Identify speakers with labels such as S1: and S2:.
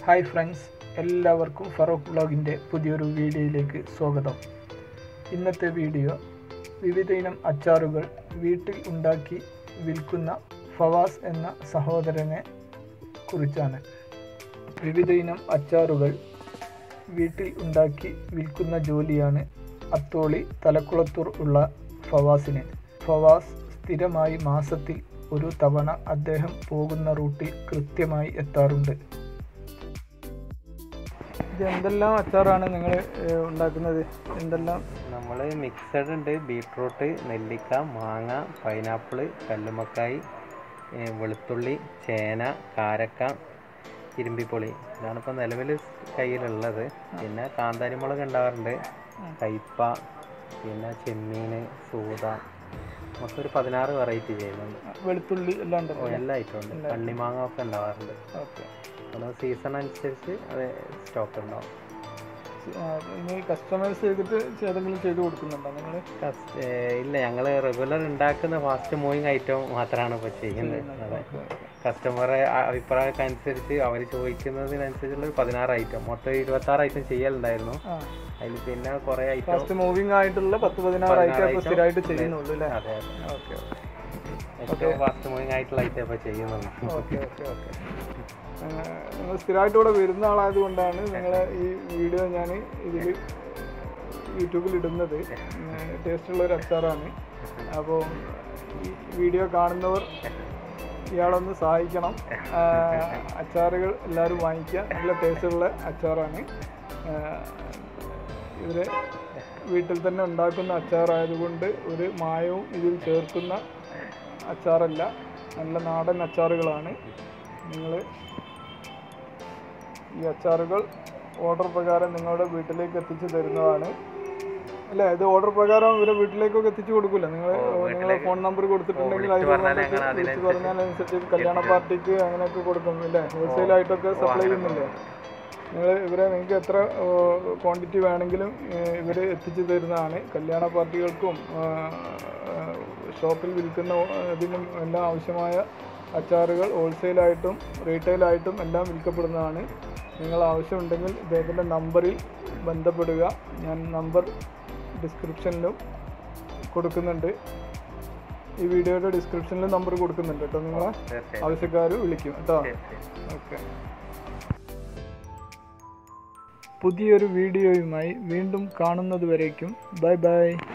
S1: hi friends എല്ലാവർക്കും ഫറൂഖ് വ്ളോഗിൻ്റെ പുതിയൊരു വീഡിയോയിലേക്ക് സ്വാഗതം ഇന്നത്തെ വീഡിയോ വിവിധ ഇനം അച്ചാറുകൾ വീട്ടിൽ ഉണ്ടാക്കി വിൽക്കുന്ന ഫവാസ് എന്ന സഹോദരനെ കുറിച്ചാണ് വിവിധ ഇനം അച്ചാറുകൾ വീട്ടിൽ ഉണ്ടാക്കി വിൽക്കുന്ന ജോലിയാണ് അത്തോളി തലക്കുളത്തൂർ ഉള്ള ഫവാസിന് ഫവാസ് സ്ഥിരമായി മാസത്തിൽ ഒരു തവണ അദ്ദേഹം പോകുന്ന റൂട്ടിൽ കൃത്യമായി എത്താറുണ്ട് ഇത് എന്തെല്ലാം അച്ചാറാണ് നിങ്ങൾ ഉണ്ടാക്കുന്നത് എന്തെല്ലാം
S2: നമ്മൾ മിക്സഡ് ഉണ്ട് ബീട്രൂട്ട് നെല്ലിക്ക മാങ്ങ പൈനാപ്പിള് കല്ലുമക്കായി ഏ, വെളുത്തുള്ളി ചേന കാരക്ക ഇരുമ്പിപ്പൊളി ഇതാണിപ്പോൾ നിലവിൽ കയ്യിലുള്ളത് പിന്നെ കാന്താരിമുളക് ഉണ്ടാവാറുണ്ട് കയ്പ പിന്നെ ചെമ്മീൻ സൂത മൊത്തം ഒരു പതിനാറ് വെറൈറ്റി ചെയ്യുന്നുണ്ട്
S1: വെളുത്തുള്ളി എല്ലാം
S2: ഓ,
S1: ഉണ്ടല്ലോ
S2: എല്ലാ ഐറ്റം ഉണ്ട് കണ്ണിമാങ്ങ ഒക്കെ ഉണ്ടാവാറുണ്ട്
S1: ഓക്കെ
S2: ഓരോ സീസൺ അനുസരിച്ച് അത് സ്റ്റോക്ക് ഉണ്ടാവും
S1: ഇനി കസ്റ്റമൈസ് ചെയ്തിട്ട് ഏതെങ്കിലും ചെയ്ത് കൊടുക്കുന്നുണ്ടോ നിങ്ങൾ
S2: കസ്- ഏ, ഇല്ല ഞങ്ങൾ റെഗുലർ ഉണ്ടാക്കുന്ന ഫാസ്റ്റ് മൂവിങ് ഐറ്റം മാത്രമാണ് ഇപ്പോൾ ചെയ്യുന്നത് അതെ കസ്റ്റമറെ അഭിപ്രായമൊക്കെ അനുസരിച്ച് അവർ ചോദിക്കുന്നതിനനുസരിച്ചുള്ള ഒരു പതിനാറ് ഐറ്റം മൊത്തം ഇരുപത്തി ആറ് ഐറ്റം ചെയ്യലുണ്ടായിരുന്നു
S1: ആ
S2: അതിൽ പിന്നെ കുറേ ഐറ്റം
S1: ഫസ്റ്റ് മൂവിങ് ആയിട്ടുള്ള പത്ത് പതിനാറ് ഐറ്റം ഇപ്പോൾ സ്ഥിരമായിട്ട് ചെയ്യുന്നുള്ളൂ അല്ലേ
S2: അതെ
S1: ഓക്കെ
S2: ഏറ്റവും ഫാസ്റ്റ് മൂവിങ് ആയിട്ടുള്ള ഐറ്റം ഇപ്പോൾ ചെയ്യുന്നുള്ളൂ
S1: ഓക്കെ ഓക്കെ ഓക്കെ നിങ്ങൾ സ്ഥിരമായിട്ട് ഇവിടെ വരുന്ന ആളായതുകൊണ്ടാണ് നിങ്ങൾ ഈ വീഡിയോ ഞാൻ ഇതിൽ യൂട്യൂബിൽ ഇടുന്നത് ടേസ്റ്റുള്ള ഒരു അച്ചാറാണ് അപ്പോൾ ഈ വീഡിയോ കാണുന്നവർ ഇയാളൊന്ന് സഹായിക്കണം ആ, അച്ചാറുകൾ എല്ലാവരും വാങ്ങിക്കുക നല്ല ടേസ്റ്റുള്ള അച്ചാറാണ് ഇവർ വീട്ടിൽ തന്നെ ഉണ്ടാക്കുന്ന അച്ചാറായതുകൊണ്ട് ഒരു മായവും ഇതിൽ ചേർക്കുന്ന അച്ചാറല്ല നല്ല നാടൻ അച്ചാറുകളാണ് നിങ്ങൾ ഈ അച്ചാറുകൾ ഓർഡർ പ്രകാരം നിങ്ങളുടെ വീട്ടിലേക്ക് എത്തിച്ചു തരുന്നതാണ് അല്ലേ ഇത് ഓർഡർ പ്രകാരം ഇവരെ വീട്ടിലേക്കൊക്കെ എത്തിച്ചു കൊടുക്കില്ല നിങ്ങൾ നിങ്ങളെ ഫോൺ നമ്പർ കൊടുത്തിട്ടുണ്ടെങ്കിൽ അതിൽ കൊണ്ടൊക്കെ വിളിച്ച് പറഞ്ഞാൽ അനുസരിച്ച് കല്യാണ പാർട്ടിക്ക് അങ്ങനെയൊക്കെ കൊടുക്കും അല്ലേ ഹോൾസെയിലായിട്ടൊക്കെ സപ്ലൈ ചെയ്യുന്നില്ലേ നിങ്ങൾ ഇവരെ നിങ്ങൾക്ക് എത്ര ക്വാണ്ടിറ്റി വേണമെങ്കിലും ഇവർ എത്തിച്ചു തരുന്നതാണ് കല്യാണ പാർട്ടികൾക്കും ഷോപ്പിൽ വിൽക്കുന്ന ഇതിനും എല്ലാം ആവശ്യമായ അച്ചാറുകൾ ഹോൾസെയിലായിട്ടും റീറ്റെയിലായിട്ടും എല്ലാം വിൽക്കപ്പെടുന്നതാണ് നിങ്ങൾ ആവശ്യമുണ്ടെങ്കിൽ ഇദ്ദേഹത്തിൻ്റെ നമ്പറിൽ ബന്ധപ്പെടുക ഞാൻ നമ്പർ ഡിസ്ക്രിപ്ഷനിലും കൊടുക്കുന്നുണ്ട് ഈ വീഡിയോയുടെ ഡിസ്ക്രിപ്ഷനിലും നമ്പർ കൊടുക്കുന്നുണ്ട് കേട്ടോ നിങ്ങളെ
S2: തീർച്ചയായും
S1: ആവശ്യക്കാർ വിളിക്കും കേട്ടോ ഓക്കെ പുതിയൊരു വീഡിയോയുമായി വീണ്ടും കാണുന്നതുവരേക്കും ബൈ ബൈ